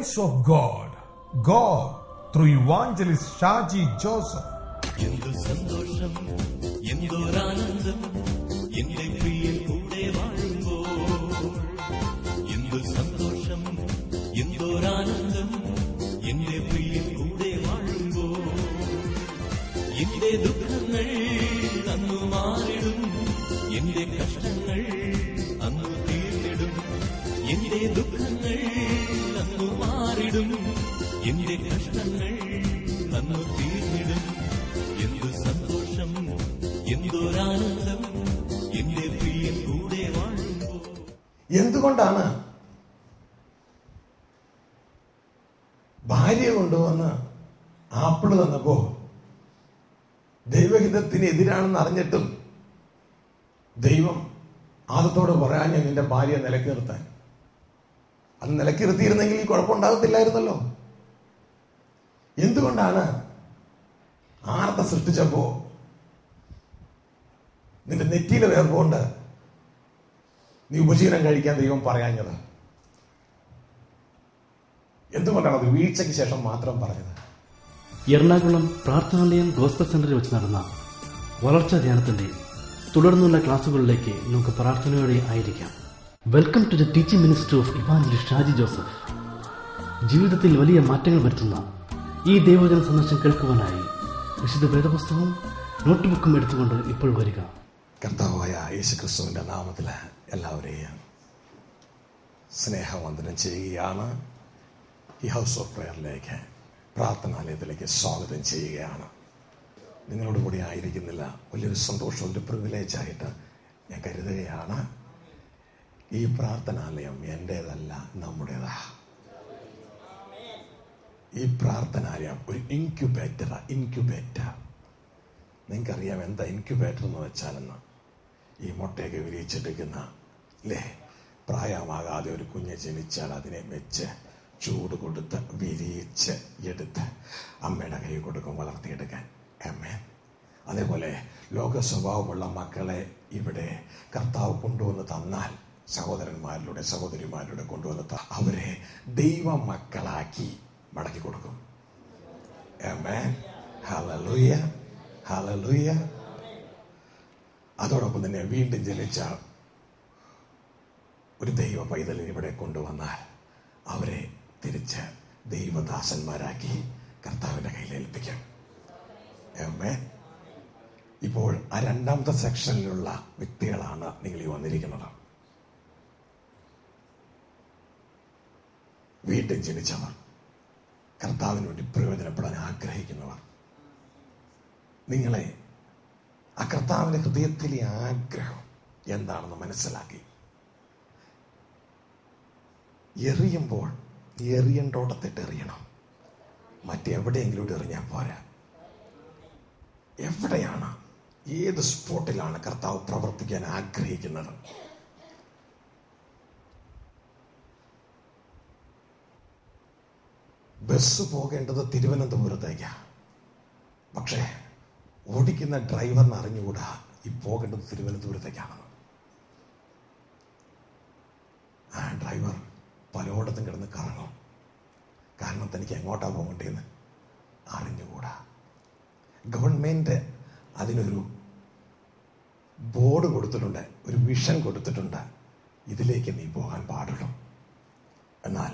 voice of God. God through evangelist Shaji Joseph. എന്തു സന്തോഷം എന്തൊരാനന്ദം എന്റെ പ്രിയൻ കൂടെ വാഴുമ്പോൾ എന്തു സന്തോഷം എന്തൊരാനന്ദം എന്റെ പ്രിയൻ കൂടെ വാഴുമ്പോൾ എന്റെ ദുഃഖങ്ങൾ അന്നു മാറിടും എന്റെ കഷ്ടങ്ങൾ അന്നു തീർന്നിടും എന്റെ ദുഃഖങ്ങൾ അന്നു മാറിടും എന്റെ കഷ്ടങ്ങൾ അന്നു തീർന്നിടും എന്തു സന്തോഷം എന്തൊരാനന്ദം എന്റെ പ്രിയൻ കൂടെ വാഴുമ്പോൾ എന്തുകൊണ്ടാണ് ഭാര്യ കൊണ്ടുവന്ന് ആപ്പിള് തന്നപ്പോ ദൈവഹിതത്തിന് എതിരാണെന്ന് അറിഞ്ഞിട്ടും ദൈവം ആദത്തോട് പറയാൻ ഞാൻ നിന്റെ ഭാര്യയെ നിലക്ക് നിർത്താൻ അത് നിലക്ക് നിർത്തിയിരുന്നെങ്കിൽ ഈ കുഴപ്പമുണ്ടാകത്തില്ലായിരുന്നല്ലോ എന്തുകൊണ്ടാണ് ആർത്ത സൃഷ്ടിച്ചപ്പോ നിന്റെ നെറ്റിയിലെ വേർപ്പുകൊണ്ട് നീ ഉപജീവനം കഴിക്കാൻ ദൈവം പറയാഞ്ഞത് എന്തുകൊണ്ടാണ് അത് വീഴ്ചയ്ക്ക് ശേഷം മാത്രം പറഞ്ഞത് എറണാകുളം പ്രാർത്ഥനാലയം ഗോസ്ബൽ സെന്ററിൽ വെച്ച് നടന്ന വളർച്ചാ ധ്യാനത്തിന്റെ തുടർന്നുള്ള ക്ലാസുകളിലേക്ക് നമുക്ക് പ്രാർത്ഥനയോടെ ആയിരിക്കാം welcome to the teaching minister of evangelist Shaji Joseph ജീവിതത്തിൽ വലിയ മാറ്റങ്ങൾ വരുത്തുന്ന ഈ ദൈവജന സന്ദേശം കേൾക്കുവാനായി വിശുദ്ധ വേദപുസ്തകവും നോട്ട്ബുക്കും എടുത്തുകൊണ്ട് ഇപ്പോൾ വരിക കർത്താവായ യേശുക്രിസ്തുവിന്റെ നാമത്തിൽ എല്ലാവരെയും സ്നേഹവന്ദനം ചെയ്യുകയാണ് ഈ ഹൗസ് ഓഫ് പ്രയറിലേക്ക് പ്രാർത്ഥനാലയത്തിലേക്ക് സ്വാഗതം ചെയ്യുകയാണ് നിങ്ങളോട് കൂടി ആയിരിക്കുന്നില്ല വലിയൊരു സന്തോഷം ഒരു പ്രിവിലേജ് ആയിട്ട് ഞാൻ കരുതുകയാണ് ഈ പ്രാർത്ഥനാലയം എൻ്റേതല്ല നമ്മുടേതാ ഈ പ്രാർത്ഥനാലയം ഒരു ഇൻക്യുബേറ്ററാ ഇൻക്യുബേറ്റർ നിങ്ങൾക്കറിയാം എന്താ ഇൻക്യുബേറ്റർ എന്ന് വെച്ചാലെന്ന് ഈ മുട്ടയൊക്കെ വിരിയിച്ചെടുക്കുന്ന അല്ലേ പ്രായമാകാതെ ഒരു കുഞ്ഞ് ജനിച്ചാൽ അതിനെ വെച്ച് ചൂട് കൊടുത്ത് വിരിയിച്ച് എടുത്ത് അമ്മയുടെ കൈ കൊടുക്കും വളർത്തിയെടുക്കാൻ അമ്മേ അതേപോലെ ലോക സ്വഭാവമുള്ള മക്കളെ ഇവിടെ കർത്താവ് കൊണ്ടുവന്ന് തന്നാൽ സഹോദരന്മാരിലൂടെ സഹോദരിമാരിലൂടെ കൊണ്ടുവന്ന് ത- അവരെ ദൈവ മക്കളാക്കി മടക്കി കൊടുക്കും Amen. Hallelujah. Hallelujah. അതോടൊപ്പം തന്നെ വീണ്ടും ജനിച്ച ഒരു ദൈവ പൈതലിനെ ഇവിടെ കൊണ്ടുവന്നാൽ അവരെ തിരിച്ച് ദൈവദാസന്മാരാക്കി കർത്താവിന്റെ കയ്യിൽ ഏൽപ്പിക്കും Amen. ഇപ്പോൾ ആ രണ്ടാമത്തെ സെക്ഷനിലുള്ള വ്യക്തികളാണ് നിങ്ങൾ ഈ വന്നിരിക്കുന്നത് വീണ്ടും ജനിച്ചവർ കർത്താവിന് വേണ്ടി പ്രയോജനപ്പെടാൻ ആഗ്രഹിക്കുന്നവർ നിങ്ങളെ ആ കർത്താവിന്റെ ഹൃദയത്തിലെ ആഗ്രഹം എന്താണെന്ന് മനസ്സിലാക്കി എറിയുമ്പോൾ എറിയണ്ടോടത്തിട്ട് എറിയണം മറ്റെവിടെയെങ്കിലും ഇവിടെ എറിഞ്ഞാൽ പോരാ എവിടെയാണ് ഏത് സ്പോട്ടിലാണ് കർത്താവ് പ്രവർത്തിക്കാൻ ആഗ്രഹിക്കുന്നത് ബസ് പോകേണ്ടത് തിരുവനന്തപുരത്തേക്കാണ് പക്ഷേ ഓടിക്കുന്ന ഡ്രൈവറിന് അറിഞ്ഞുകൂടാ ഈ പോകേണ്ടത് തിരുവനന്തപുരത്തേക്കാണെന്ന് ആ ഡ്രൈവർ പലയിടത്തും കിടന്ന് കറങ്ങും കാരണം തനിക്ക് എങ്ങോട്ടാ പോകേണ്ടതെന്ന് അറിഞ്ഞുകൂടാ ഗവൺമെന്റ് അതിനൊരു ബോർഡ് കൊടുത്തിട്ടുണ്ട് ഒരു വിഷൻ കൊടുത്തിട്ടുണ്ട് ഇതിലേക്ക് നീ പോകാൻ പാടുള്ളൂ എന്നാൽ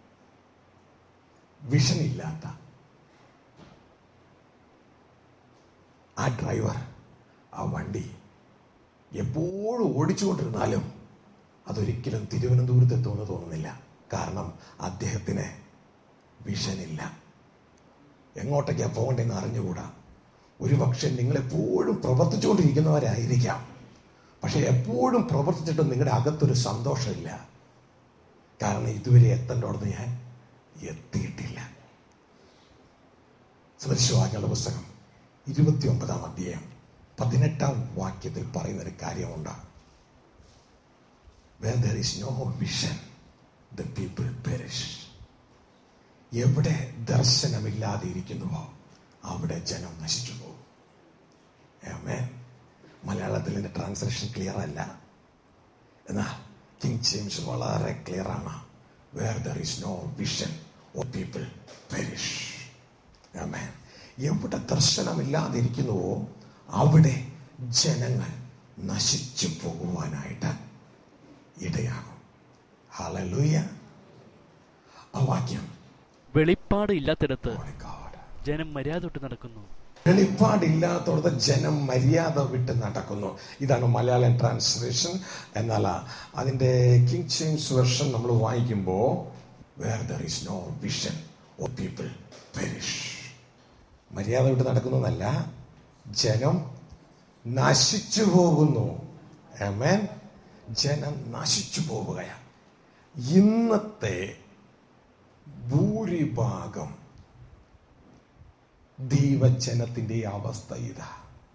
വിഷൻ ഇല്ലാത്ത ആ ഡ്രൈവർ ആ വണ്ടി എപ്പോഴും ഓടിച്ചുകൊണ്ടിരുന്നാലും അതൊരിക്കലും തിരുവനന്തപുരത്ത് എത്തുമെന്ന് തോന്നുന്നില്ല കാരണം അദ്ദേഹത്തിന് വിഷനില്ല എങ്ങോട്ടേക്കാ പോകണ്ടെന്ന് അറിഞ്ഞുകൂടാ ഒരുപക്ഷെ നിങ്ങളെപ്പോഴും പ്രവർത്തിച്ചുകൊണ്ടിരിക്കുന്നവരായിരിക്കാം പക്ഷെ എപ്പോഴും പ്രവർത്തിച്ചിട്ടും നിങ്ങളുടെ അകത്തൊരു സന്തോഷമില്ല കാരണം ഇതുവരെ എത്തേണ്ടോടത്ത് ഞാൻ എത്തിയിട്ടില്ല സദൃശവാക്യങ്ങളുടെ പുസ്തകം ഇരുപത്തിയൊമ്പതാം അധ്യായം പതിനെട്ടാം വാക്യത്തിൽ പറയുന്ന ഒരു കാര്യമുണ്ട് Where there is no vision, the people perish. എവിടെ ദർശനമില്ലാതെ ഇരിക്കുന്നുവോ അവിടെ ജനം നശിച്ചു പോകും Amen. മലയാളത്തിൽ ഇതിന്റെ ട്രാൻസ്ലേഷൻ ക്ലിയർ അല്ല എന്നാൽ കിങ് ജെയിംസ് വളരെ ക്ലിയർ ആണ് where there is no vision o people perish amen എവിടെ ദർശനമില്ലാതിരിക്കുന്നുവോ അവിടെ ജനങ്ങൾ നശിച്ചു പോകുവാനായിട്ട് ഇടയാകും ഹല്ലേലൂയ ആ വാക്യം വെളിപ്പാട് ഇല്ലാത്തിടത്ത് Oh my God. ജനം മര്യാദ തൊട്ട് നടക്കുന്നു വെളിപ്പാടില്ലാത്തടത്ത് ജനം മര്യാദ വിട്ട് നടക്കുന്നു ഇതാണ് മലയാളം ട്രാൻസ്ലേഷൻ എന്നാൽ അതിന്റെ കിങ് ജെയിംസ് വെർഷൻ നമ്മൾ വായിക്കുമ്പോൾ where there is no vision o people perish മര്യാദ വിട്ട് നടക്കുന്നതല്ല ജനം നശിച്ചു പോകുന്നു ആമേൻ ജനം നശിച്ചു പോവുകയാണ് ഇന്നത്തെ ഭൂരിഭാഗം ദൈവജനത്തിന്റെ അവസ്ഥ ഇതാ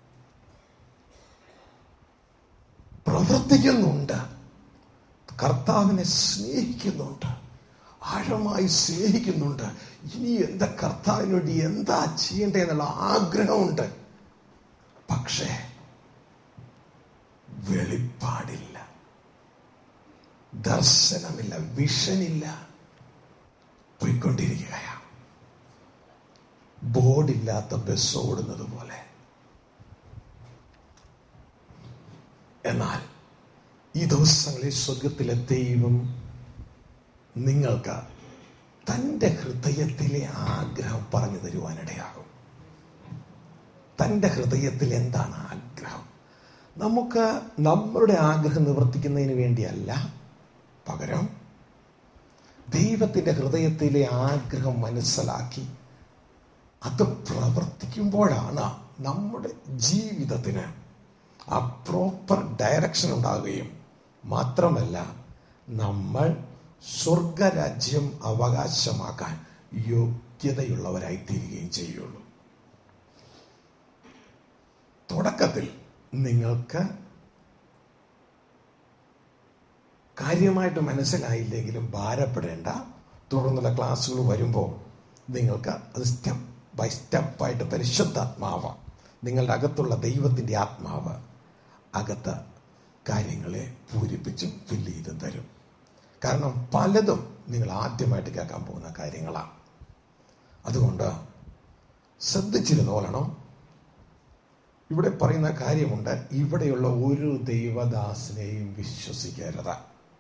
പ്രവർത്തിക്കുന്നുണ്ട് കർത്താവിനെ സ്നേഹിക്കുന്നുണ്ട് ആഴമായി സ്നേഹിക്കുന്നുണ്ട് ഇനി എന്താ കർത്താവിന് വേണ്ടി എന്താ ചെയ്യണ്ടേ എന്നുള്ള ആഗ്രഹമുണ്ട് പക്ഷേ വെളിപ്പാടില്ല ദർശനമില്ല വിഷനില്ല പോയിക്കൊണ്ടിരിക്കുകയാണ് ബോർഡില്ലാത്ത ബസ് ഓടുന്നത് പോലെ എന്നാൽ ഈ ദിവസങ്ങളിൽ സ്വർഗത്തിലെ ദൈവം നിങ്ങൾക്ക് തൻ്റെ ഹൃദയത്തിലെ ആഗ്രഹം പറഞ്ഞു തരുവാനിടയാകും തൻ്റെ ഹൃദയത്തിൽ എന്താണ് ആഗ്രഹം നമുക്ക് നമ്മളുടെ ആഗ്രഹം നിവർത്തിക്കുന്നതിന് വേണ്ടിയല്ല പകരം ദൈവത്തിൻ്റെ ഹൃദയത്തിലെ ആഗ്രഹം മനസ്സിലാക്കി അത് പ്രവർത്തിക്കുമ്പോഴാണ് നമ്മുടെ ജീവിതത്തിന് ആ പ്രോപ്പർ ഡയറക്ഷൻ ഉണ്ടാകുകയും മാത്രമല്ല നമ്മൾ സ്വർഗരാജ്യം അവകാശമാക്കാൻ യോഗ്യതയുള്ളവരായി തീരുകയും ചെയ്യുള്ളൂ തുടക്കത്തിൽ നിങ്ങൾക്ക് കാര്യമായിട്ട് മനസ്സിലായില്ലെങ്കിലും ഭാരപ്പെടേണ്ട തുടർന്നുള്ള ക്ലാസ്സുകൾ വരുമ്പോൾ നിങ്ങൾക്ക് അത് സ്റ്റെപ്പ് ബൈ സ്റ്റെപ്പായിട്ട് പരിശുദ്ധാത്മാവ് നിങ്ങളുടെ അകത്തുള്ള ദൈവത്തിൻ്റെ ആത്മാവ് അകത്ത് കാര്യങ്ങളെ പൂരിപ്പിച്ചും ഫില്ല് ചെയ്തും തരും കാരണം പലതും നിങ്ങൾ ആദ്യമായിട്ട് കേൾക്കാൻ പോകുന്ന കാര്യങ്ങളാണ് അതുകൊണ്ട് ശ്രദ്ധിച്ചിരുന്നോളണം ഇവിടെ പറയുന്ന കാര്യമുണ്ട് ഇവിടെയുള്ള ഒരു ദൈവദാസനെയും വിശ്വസിക്കരുത്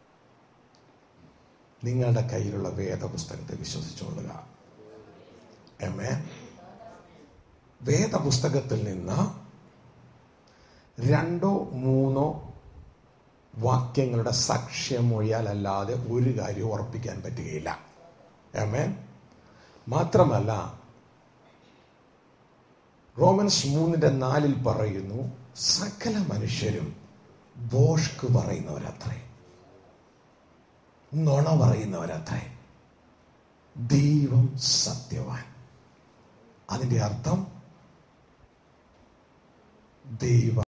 നിങ്ങളുടെ കയ്യിലുള്ള വേദപുസ്തകത്തെ വിശ്വസിച്ചുകൊള്ളുക എമേ വേദപുസ്തകത്തിൽ നിന്ന് രണ്ടോ മൂന്നോ വാക്യങ്ങളുടെ സാക്ഷ്യമൊഴിയാലല്ലാതെ ഒരു കാര്യവും ഉറപ്പിക്കാൻ പറ്റുകയില്ല എമേ മാത്രമല്ല റോമൻസ് മൂന്നിന്റെ നാലിൽ പറയുന്നു സകല മനുഷ്യരും ബോഷ്ക്ക് പറയുന്നവരത്രേ നുണ പറയുന്നവരത്രേ ദൈവം സത്യവാൻ അതിന്റെ അർത്ഥം ദൈവ